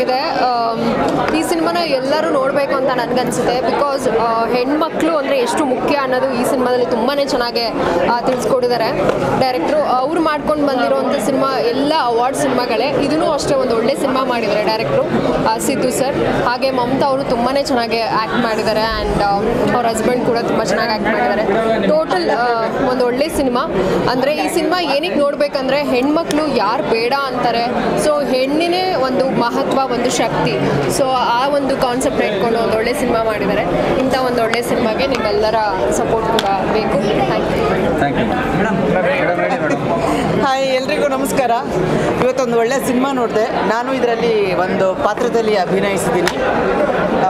ಚೆನ್ನಾಗಿದೆ ಆಮ್, ಈ ಸಿನಿಮಾನ ಎಲ್ಲರೂ ನೋಡಬೇಕು ಅಂತ ನನಗನ್ಸುತ್ತೆ ಬಿಕಾಸ್ ಹೆಣ್ಮಕ್ಳು ಅಂದರೆ ಎಷ್ಟು ಮುಖ್ಯ ಅನ್ನೋದು ಈ ಸಿನಿಮಾದಲ್ಲಿ ತುಂಬಾ ಚೆನ್ನಾಗಿ ಆ, ತಿಳಿಸ್ಕೊಟ್ಟಿದ್ದಾರೆ ಡೈರೆಕ್ಟ್ರು ಅವ್ರು ಮಾಡ್ಕೊಂಡು ಬಂದಿರೋಂಥ ಸಿನಿಮಾ ಎಲ್ಲ ಅವಾರ್ಡ್ ಸಿನಿಮಾಗಳೇ ಇದೂ ಅಷ್ಟೇ ಒಂದು ಒಳ್ಳೆ ಸಿನಿಮಾ ಮಾಡಿದ್ದಾರೆ ಡೈರೆಕ್ಟ್ರು ಸಿದ್ದು ಸರ್ ಹಾಗೆ ಮಮತಾ ಅವರು ತುಂಬಾ ಚೆನ್ನಾಗಿ ಆ್ಯಕ್ಟ್ ಮಾಡಿದ್ದಾರೆ ಆ್ಯಂಡ್ ಅವ್ರ ಹಸ್ಬೆಂಡ್ ಕೂಡ ತುಂಬ ಚೆನ್ನಾಗಿ ಆ್ಯಕ್ಟ್ ಮಾಡಿದ್ದಾರೆ ಟೋಟಲ್ ಒಂದು ಒಳ್ಳೆ ಸಿನಿಮಾ ಅಂದರೆ ಈ ಸಿನಿಮಾ ಏನಕ್ಕೆ ನೋಡಬೇಕಂದ್ರೆ ಹೆಣ್ಮಕ್ಳು ಯಾರು ಬೇಡ ಅಂತಾರೆ ಸೊ ಹೆಣ್ಣಿನೇ ಒಂದು ಮಹತ್ವ ಒಂದು ಶಕ್ತಿ ಸೊ ಆ ಒಂದು ಕಾನ್ಸೆಪ್ಟ್ ಇಟ್ಕೊಂಡು ಒಂದು ಒಳ್ಳೆ ಸಿನಿಮಾ ಮಾಡಿದ್ದಾರೆ ಇಂಥ ಒಂದು ಒಳ್ಳೆ ಸಿನಿಮಾಗೆ ನಿಮ್ಮೆಲ್ಲರ ಸಪೋರ್ಟ್ ಕೂಡ ಬೇಕು thank you thank you madam madam ಹೇಳಿ ಮೇಡಮ್ ಹಾಯ್ ಎಲ್ರಿಗೂ ನಮಸ್ಕಾರ ಇವತ್ತೊಂದು ಒಳ್ಳೆ ಸಿನಿಮಾ ನೋಡಿದೆ ನಾನು ಇದರಲ್ಲಿ ಒಂದು ಪಾತ್ರದಲ್ಲಿ ಅಭಿನಯಿಸಿದ್ದೀನಿ ಆ,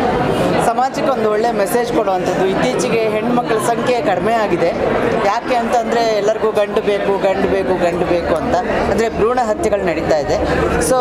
ಸಮಾಜಕ್ಕೆ ಒಂದು ಒಳ್ಳೆ ಮೆಸೇಜ್ ಕೊಡುವಂಥದ್ದು ಇತ್ತೀಚೆಗೆ ಹೆಣ್ಮಕ್ಳ ಸಂಖ್ಯೆ ಕಡಿಮೆ ಆಗಿದೆ ಯಾಕೆ ಅಂತಂದರೆ ಎಲ್ಲರಿಗೂ ಗಂಡು ಬೇಕು ಗಂಡು ಬೇಕು ಗಂಡು ಬೇಕು ಅಂತ ಅಂದರೆ ಭ್ರೂಣ ಹತ್ಯೆಗಳು ನಡೀತಾ ಇದೆ ಸೊ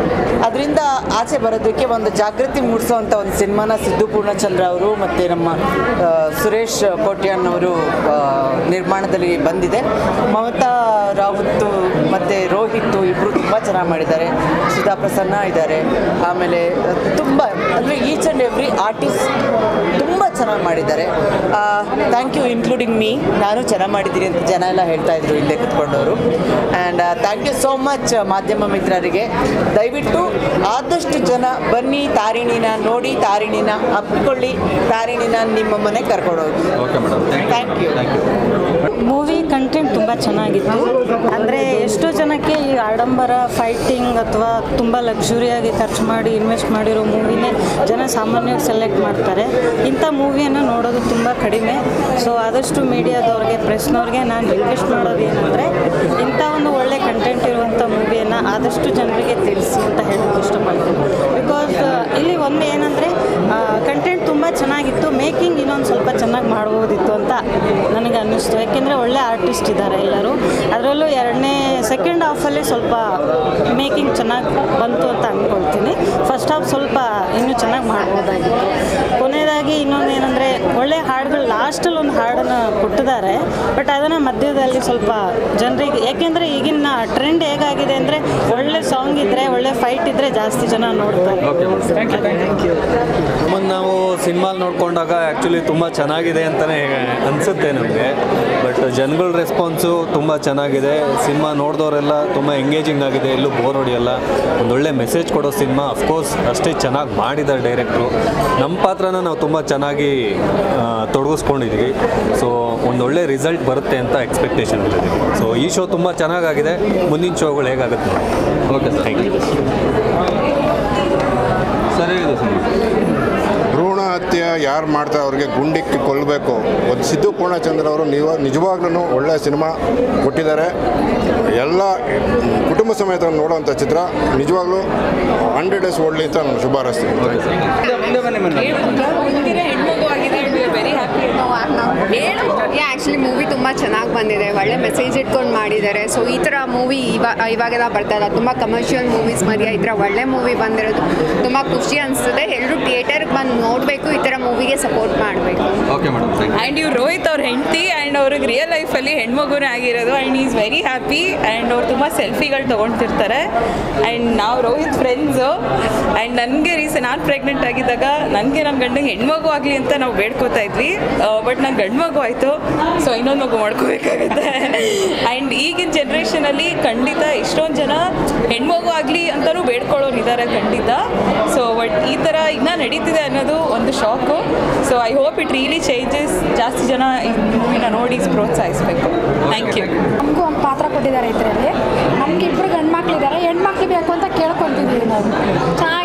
ಅದರಿಂದ ಆಚೆ ಬರೋದಕ್ಕೆ ಒಂದು ಜಾಗೃತಿ ಮೂಡಿಸುವಂಥ ಒಂದು ಸಿನಿಮಾನ ಸಿದ್ದು ಪೂರ್ಣಚಂದ್ರ ಅವರು ಮತ್ತು ನಮ್ಮ ಆ, ಸುರೇಶ್ ಕೋಟ್ಯಾನ್ ಅವರು ಆ, ನಿರ್ಮಾಣದಲ್ಲಿ ಬಂದಿದೆ ಮಮತಾ ರಾವತ್ ಮತ್ತು ರೋಹಿತ್ ಇಬ್ಬರು ತುಂಬ ಚೆನ್ನಾಗಿ ಮಾಡಿದ್ದಾರೆ ಸುಧಾ ಪ್ರಸನ್ನ ಇದ್ದಾರೆ ಆಮೇಲೆ ತುಂಬ ಅಂದರೆ ಈಚ್ ಆ್ಯಂಡ್ ಎವ್ರಿ ಆರ್ಟಿಸ್ಟ್ ತುಂಬ ಚೆನ್ನಾಗಿ ಮಾಡಿದ್ದಾರೆ ಥ್ಯಾಂಕ್ ಯು ಇನ್ಕ್ಲೂಡಿಂಗ್ ಮೀ ನಾನು ಚೆನ್ನಾಗಿ ಮಾಡಿದ್ದೀನಿ ಅಂತ ಜನ ಎಲ್ಲ ಹೇಳ್ತಾ ಇದ್ರು ಇಲ್ಲೇ ಕುತ್ಕೊಂಡವರು and thank you so much ಮಾಧ್ಯಮ ಮಿತ್ರರಿಗೆ ದಯವಿಟ್ಟು ಆದಷ್ಟು ಜನ ಬನ್ನಿ ತಾರಿಣಿನ ನೋಡಿ ತಾರಿಣಿನ ಅಪ್ಪಿಕೊಳ್ಳಿ ತಾರಿಣಿನ ನಿಮ್ಮ ಮನೆಗೆ ಕರ್ಕೊಂಡೋಗಿ okay madam thank you thank you movie content ತುಂಬ ಚೆನ್ನಾಗಿತ್ತು ಅಂದರೆ ಎಷ್ಟೋ ಜನಕ್ಕೆ ಈ ಆಡಂಬರ ಫೈಟಿಂಗ್ ಅಥವಾ ತುಂಬ ಲಕ್ಸುರಿಯಾಗಿ ಖರ್ಚು ಮಾಡಿ ಇನ್ವೆಸ್ಟ್ ಮಾಡಿರೋ ಮೂವಿನೇ ಜನ ಸಾಮಾನ್ಯವಾಗಿ ಸೆಲೆಕ್ಟ್ ಮಾಡ್ತಾರೆ ಇಂಥ ಮೂವಿಯನ್ನು ನೋಡೋದು ತುಂಬ ಕಡಿಮೆ ಸೊ ಆದಷ್ಟು ಮೀಡಿಯಾದವ್ರಿಗೆ ಪ್ರೆಸ್ನವ್ರಿಗೆ ನಾನು ರಿಕ್ವೆಸ್ಟ್ ಮಾಡೋದು ಏನಂದರೆ ಇಂಥ ಒಂದು ಒಳ್ಳೆ ಕಂಟೆಂಟ್ ಇರುವಂಥ ಮೂವಿಯನ್ನು ಆದಷ್ಟು ಜನರಿಗೆ ತಿಳಿಸಿ ಅಂತ ಹೇಳೋಕ್ಕೆ ಇಷ್ಟಪಡ್ತೀನಿ ಬಿಕಾಸ್ ಇಲ್ಲಿ ಒಂದು ಏನಂದರೆ ಕಂಟೆಂಟ್ ತುಂಬ ಚೆನ್ನಾಗಿತ್ತು ಮೇಕಿಂಗ್ ಇನ್ನೊಂದು ಸ್ವಲ್ಪ ಚೆನ್ನಾಗಿ ಮಾಡ್ಬೋದಿತ್ತು ಅಂತ ನನಗೆ ಅನ್ನಿಸ್ತು ಯಾಕೆಂದರೆ ಒಳ್ಳೆ ಆರ್ಟಿಸ್ಟ್ ಇದ್ದಾರೆ ಎಲ್ಲರೂ ಅದರಲ್ಲೂ ಎರಡನೇ ಸೆಕೆಂಡ್ ಹಾಫಲ್ಲಿ ಸ್ವಲ್ಪ ಮೇಕಿಂಗ್ ಚೆನ್ನಾಗಿ ಬಂತು ಅಂತ ಅಂದ್ಕೊಳ್ತೀನಿ ಫಸ್ಟ್ ಹಾಫ್ ಸ್ವಲ್ಪ ಇನ್ನೂ ಚೆನ್ನಾಗಿ ಮಾಡ್ಬೋದಾಗಿತ್ತು ಕೊನೆಯದಾಗಿ ಇನ್ನೊಂದು ಏನಂದರೆ ಒಳ್ಳೆ ಹಾಡುಗಳು ಲಾಸ್ಟಲ್ಲಿ ಒಂದು ಹಾಡನ್ನು ಕೊಟ್ಟಿದ್ದಾರೆ ಬಟ್ ಅದನ್ನು ಮಧ್ಯದಲ್ಲಿ ಸ್ವಲ್ಪ ಜನರಿಗೆ ಯಾಕೆಂದರೆ ಈಗಿನ ಟ್ರೆಂಡ್ ಹೇಗಾಗಿದೆ ಅಂದರೆ ಒಳ್ಳೆ ಸಾಂಗ್ ಇದ್ದರೆ ಒಳ್ಳೆ ಫೈಟ್ ಇದ್ದರೆ ಜಾಸ್ತಿ ಜನ ನೋಡ್ತಾರೆ ಓಕೆ ಥ್ಯಾಂಕ್ ಯು ನಮ್ಮನ್ನು ನಾವು ಸಿನಿಮಾಲ್ ನೋಡಿಕೊಂಡಾಗ ಆ್ಯಕ್ಚುಲಿ ತುಂಬ ಚೆನ್ನಾಗಿದೆ ಅಂತಲೇ ಅನಿಸುತ್ತೆ ನಮಗೆ ಬಟ್ ಜನಗಳ ರೆಸ್ಪಾನ್ಸು ತುಂಬ ಚೆನ್ನಾಗಿದೆ ಸಿನಿಮಾ ನೋಡಿದವರೆಲ್ಲ ತುಂಬ ಎಂಗೇಜಿಂಗ್ ಆಗಿದೆ ಎಲ್ಲೂ ಬೋರ್ ಹೊಡಿಯಲ್ಲ ಒಂದೊಳ್ಳೆ ಮೆಸೇಜ್ ಕೊಡೋ ಸಿನಿಮಾ ಅಫ್ಕೋರ್ಸ್ ಅಷ್ಟೇ ಚೆನ್ನಾಗಿ ಮಾಡಿದ್ದಾರೆ ಡೈರೆಕ್ಟ್ರು ನಮ್ಮ ಪಾತ್ರನ ನಾವು ತುಂಬ ಚೆನ್ನಾಗಿ ಆ, ತೊಡಗಿಸ್ಕೊಂಡಿದ್ದೀವಿ ಸೊ ಒಂದೊಳ್ಳೆ ರಿಸಲ್ಟ್ ಬರುತ್ತೆ ಅಂತ ಎಕ್ಸ್ಪೆಕ್ಟೇಷನ್ ಇದೆ ಸೊ ಈ ಶೋ ತುಂಬ ಚೆನ್ನಾಗಾಗಿದೆ ಮುಂದಿನ ಶೋಗಳು ಹೇಗಾಗುತ್ತೆ ಓಕೆ ಸರ್ ಥ್ಯಾಂಕ್ ಯು ಸರಿ ಇದೆ ಸರ್ ಭ್ರೂಣ ಹತ್ಯೆ ಯಾರು ಮಾಡ್ತಾ ಅವ್ರಿಗೆ ಗುಂಡಿಕ್ಕಿ ಕೊಲ್ಲಬೇಕು ಒಂದು ಸಿದ್ದು ಪೂರ್ಣಚಂದ್ರ ಅವರು ನಿವ ನಿಜವಾಗ್ಲೂ ಒಳ್ಳೆಯ ಸಿನಿಮಾ ಕೊಟ್ಟಿದ್ದಾರೆ ಎಲ್ಲ ಕುಟುಂಬ ಸಮೇತ ನೋಡುವಂಥ ಚಿತ್ರ ನಿಜವಾಗ್ಲೂ ಹಂಡ್ರೆಡ್ ಡೇಸ್ ಓಡಲಿ ಅಂತ ನಾನು ಶುಭ ಹಾರೈಸ್ತೀನಿ ಮುಂದೆ ಬನ್ನಿ ಮೇಡಮ್ ಯಾ ಆ್ಯಕ್ಚುಲಿ ಮೂವಿ ತುಂಬ ಚೆನ್ನಾಗಿ ಬಂದಿದೆ ಒಳ್ಳೆ ಮೆಸೇಜ್ ಇಟ್ಕೊಂಡು ಮಾಡಿದ್ದಾರೆ ಸೊ ಈ ಥರ ಮೂವಿ ಇವಾಗ ಇವಾಗೆಲ್ಲ ಬರ್ತಾ ಇಲ್ಲ ತುಂಬ ಕಮರ್ಷಿಯಲ್ ಮೂವೀಸ್ ಮಧ್ಯ ಈ ಥರ ಒಳ್ಳೆ ಮೂವಿ ಬಂದಿರೋದು ತುಂಬ ಖುಷಿ ಅನಿಸ್ತದೆ ಎಲ್ಲರೂ ಥಿಯೇಟರ್ಗೆ ಬಂದು ನೋಡಬೇಕು ಈ ಥರ ಮೂವಿಗೆ ಸಪೋರ್ಟ್ ಮಾಡಬೇಕು okay madam thank you and ಇವ್ರು ರೋಹಿತ್ ಅವ್ರ ಹೆಂಡತಿ ಆ್ಯಂಡ್ ಅವ್ರಿಗೆ ರಿಯಲ್ ಲೈಫಲ್ಲಿ ಹೆಣ್ಮಗುನೇ ಆಗಿರೋದು and is very happy and ಅವ್ರು ತುಂಬ ಸೆಲ್ಫಿಗಳು ತೊಗೊಳ್ತಿರ್ತಾರೆ ಆ್ಯಂಡ್ ನಾವು ರೋಹಿತ್ ಫ್ರೆಂಡ್ಸು ಆ್ಯಂಡ್ ನನಗೆ ರೀಸನ್ ನಾನು ಪ್ರೆಗ್ನೆಂಟ್ ಆಗಿದ್ದಾಗ ನನಗೆ ನನ್ನ ಗಂಡಂಗೆ ಹೆಣ್ಮಗು ಆಗಲಿ ಅಂತ ನಾವು ಬೇಡ್ಕೋತಾ ಇದ್ವಿ ಬಟ್ ನಂಗೆ ಗಂಡು ಮಗು ಆಯಿತು ಸೊ ಇನ್ನೊಂದು ಮಗು ಮಾಡ್ಕೋಬೇಕಾಗುತ್ತೆ ಆ್ಯಂಡ್ ಈಗಿನ ಜನ್ರೇಷನಲ್ಲಿ ಖಂಡಿತ ಎಷ್ಟೊಂದು ಜನ ಹೆಣ್ಮಗು ಆಗಲಿ ಅಂತಲೂ ಬೇಡ್ಕೊಳ್ಳೋರು ಇದ್ದಾರೆ ಖಂಡಿತ ಸೊ ಬಟ್ ಈ ಥರ ಇನ್ನೂ ನಡೀತಿದೆ ಅನ್ನೋದು ಒಂದು shock so I hope it really changes ಜಾಸ್ತಿ ಜನ ಈ ಮೂವಿನ ನೋಡಿ ಪ್ರೋತ್ಸಾಹಿಸಬೇಕು ಥ್ಯಾಂಕ್ ಯು ನಮಗೂ ಒಂದು ಪಾತ್ರ ಕೊಟ್ಟಿದ್ದಾರೆ ಇದರಲ್ಲಿ ನಮ್ಗೆ ಇಬ್ಬರು ಗಂಡು ಮಕ್ಳಿದ್ದಾರೆ ಹೆಣ್ಮಕ್ಳು ಬೇಕು ಅಂತ ಕೇಳ್ಕೊತಿದ್ದೀವಿ ನಾವು ಚೆನ್ನಾಗಿ